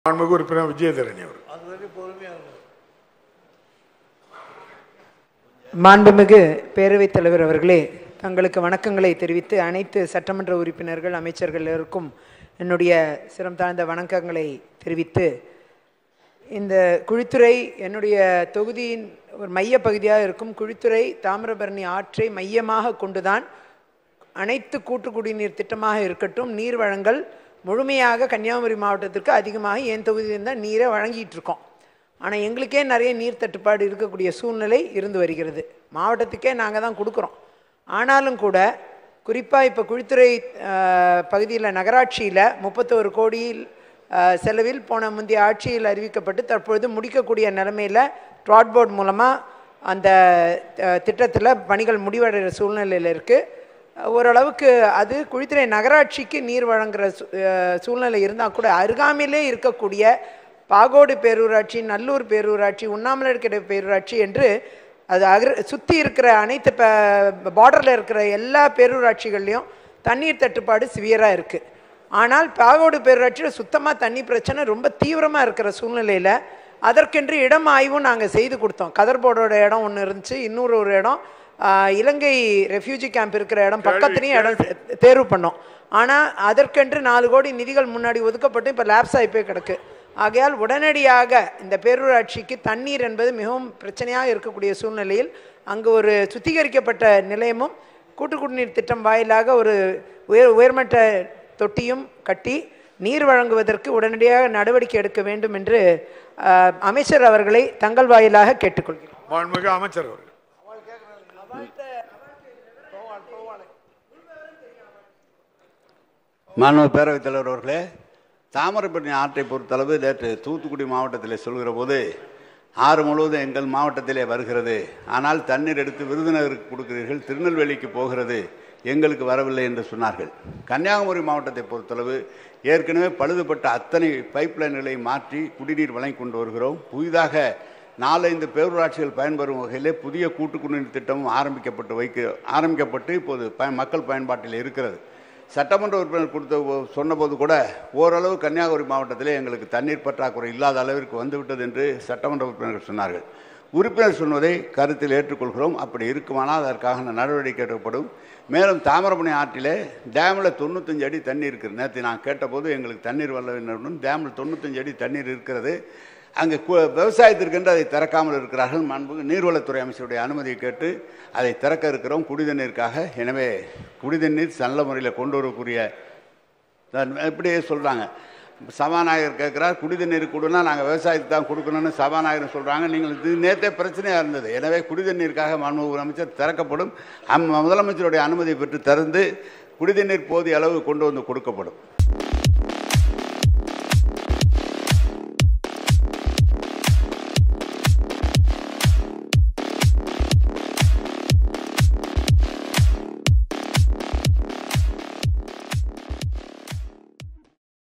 மாண்புமிகு உறுப்பினர் விஜயதரணி அவர் அது வரைக்கும் பொறுமையாக இருக்கும் மாண்புமிகு பேரவைத் தலைவர் அவர்களே தங்களுக்கு வணக்கங்களை தெரிவித்து அனைத்து சட்டமன்ற உறுப்பினர்கள் அமைச்சர்கள் எல்லோருக்கும் என்னுடைய சிரம் தாழ்ந்த வணக்கங்களை தெரிவித்து இந்த குழித்துறை என்னுடைய தொகுதியின் ஒரு மைய பகுதியாக இருக்கும் குழித்துறை தாமிரபரணி ஆற்றை மையமாக கொண்டுதான் அனைத்து கூட்டு குடிநீர் திட்டமாக இருக்கட்டும் நீர் வழங்கல் முழுமையாக கன்னியாகுமரி மாவட்டத்திற்கு அதிகமாக என் தொகுதியில் தான் நீரை வழங்கிட்டு இருக்கோம் ஆனால் எங்களுக்கே நிறைய நீர் தட்டுப்பாடு இருக்கக்கூடிய சூழ்நிலை இருந்து வருகிறது மாவட்டத்துக்கே நாங்கள் தான் கொடுக்குறோம் ஆனாலும் கூட குறிப்பாக இப்போ குழித்துறை பகுதியில் நகராட்சியில் முப்பத்தோரு கோடியில் அஹ், செலவில் போன முந்தைய ஆட்சியில் அறிவிக்கப்பட்டு தற்பொழுது முடிக்கக்கூடிய நிலைமையில் ட்ராட் போர்ட் மூலமாக அந்த திட்டத்தில் பணிகள் முடிவடைகிற சூழ்நிலையில் இருக்குது ஓரளவுக்கு அது குழித்துறை நகராட்சிக்கு நீர் வழங்குற சூ- அஹ் சூழ்நிலை இருந்தால் கூட அருகாமையிலே இருக்கக்கூடிய பாகோடு பேரூராட்சி நல்லூர் பேரூராட்சி உண்ணாமலர்கிட பேரூராட்சி என்று அது அகர் சுற்றி இருக்கிற அனைத்து பார்டரில் இருக்கிற எல்லா பேரூராட்சிகள்லையும் தண்ணீர் தட்டுப்பாடு சிவியராக இருக்குது ஆனால் பாகோடு பேரூராட்சியில் சுத்தமாக தண்ணி பிரச்சனை ரொம்ப தீவிரமாக இருக்கிற சூழ்நிலையில் அதற்கென்று இடம் ஆய்வும் நாங்கள் செய்து கொடுத்தோம் கதர்போர்டோட இடம் ஒன்று இருந்துச்சு இன்னொரு ஒரு இடம் ஆஹ், இலங்கை ரெஃப்யூஜி கேம்ப் இருக்கிற இடம் பக்கத்துலேயும் இடம் தே- தேர்வு பண்ணோம் ஆனால் அதற்கென்று நாலு கோடி நிதிகள் முன்னாடி ஒதுக்கப்பட்டு இப்போ லேப்ஸ் ஆகி போய் கிடக்கு ஆகையால் உடனடியாக இந்த பேரூராட்சிக்கு தண்ணீர் என்பது மிகவும் பிரச்சனையாக இருக்கக்கூடிய சூழ்நிலையில் அங்கு ஒரு சுத்திகரிக்கப்பட்ட நிலையமும் கூட்டு குடிநீர் திட்டம் வாயிலாக ஒரு உயர் உயர்மட்ட தொட்டியும் கட்டி நீர் வழங்குவதற்கு உடனடியாக நடவடிக்கை எடுக்க வேண்டும் என்று ஆஹ், அமைச்சர் அவர்களை தங்கள் வாயிலாக கேட்டுக்கொள்கிறேன் மாண்புமிகு அமைச்சர் அவர்கள் மாண்பு பேரவைத் தலைவர் அவர்களே தாமிரபரணி ஆற்றை பொறுத்தளவு நேற்று தூத்துக்குடி மாவட்டத்தில் சொல்கிற போது ஆறு முழுவதும் எங்கள் மாவட்டத்திலே வருகிறது ஆனால் தண்ணீர் எடுத்து விருதுநகருக்கு கொடுக்கிறீர்கள் திருநெல்வேலிக்கு போகிறது எங்களுக்கு வரவில்லை என்று சொன்னார்கள் கன்னியாகுமரி மாவட்டத்தை பொறுத்தளவு ஏற்கனவே பழுதுபட்ட அத்தனை பைப் லைன்களை மாற்றி குடிநீர் வழங்கி கொண்டு வருகிறோம் புதிதாக நாலைந்து பேரூராட்சிகள் பயன்பெறும் வகையிலே புதிய கூட்டு குடிநீர் திட்டமும் ஆரம்பிக்கப்பட்டு வைக்க ஆரம்பிக்கப்பட்டு இப்போது பய மக்கள் பயன்பாட்டில் இருக்கிறது சட்டமன்ற உறுப்பினர் கொடுத்த போ- சொன்னபோது கூட ஓரளவு கன்னியாகுமரி மாவட்டத்திலே எங்களுக்கு தண்ணீர் பற்றாக்குறை இல்லாத அளவிற்கு வந்துவிட்டது என்று சட்டமன்ற உறுப்பினர்கள் சொன்னார்கள் உறுப்பினர் சொன்னதை கருத்தில் ஏற்றுக்கொள்கிறோம் அப்படி இருக்குமானால் அதற்கான நடவடிக்கை எடுக்கப்படும் மேலும் தாமிரபரணி ஆற்றிலே டேமில் தொண்ணூத்தஞ்சு அடி தண்ணி இருக்குது நேற்று நான் கேட்டபோது எங்களுக்கு தண்ணீர் வரவில்லை டேமில் தொண்ணூத்தஞ்சு அடி தண்ணீர் இருக்கிறது அங்கே கு- விவசாயத்திற்கென்று அதை திறக்காமல் இருக்கிறார்கள் மாண்புமிகு நீர்வளத்துறை அமைச்சருடைய அனுமதியை கேட்டு அதை திறக்க இருக்கிறோம் குடிதண்ணீருக்காக எனவே குடிதண்ணீர் நல்ல முறையில் கொண்டு வரக்கூடிய தான் இப்படியே சொல்கிறாங்க சபாநாயகர் கேட்குறார் குடிதண்ணீர் கொடுனா நாங்கள் விவசாயத்துக்கு தான் கொடுக்கணும்னு சபாநாயகர் சொல்கிறாங்க நீங்கள் இது நேற்றே பிரச்சனையாக இருந்தது எனவே குடிதண்ணீருக்காக மாண்புமிகு அமைச்சர் திறக்கப்படும் அம் முதலமைச்சருடைய அனுமதி பெற்று திறந்து குடிதண்ணீர் போதிய அளவு கொண்டு வந்து கொடுக்கப்படும்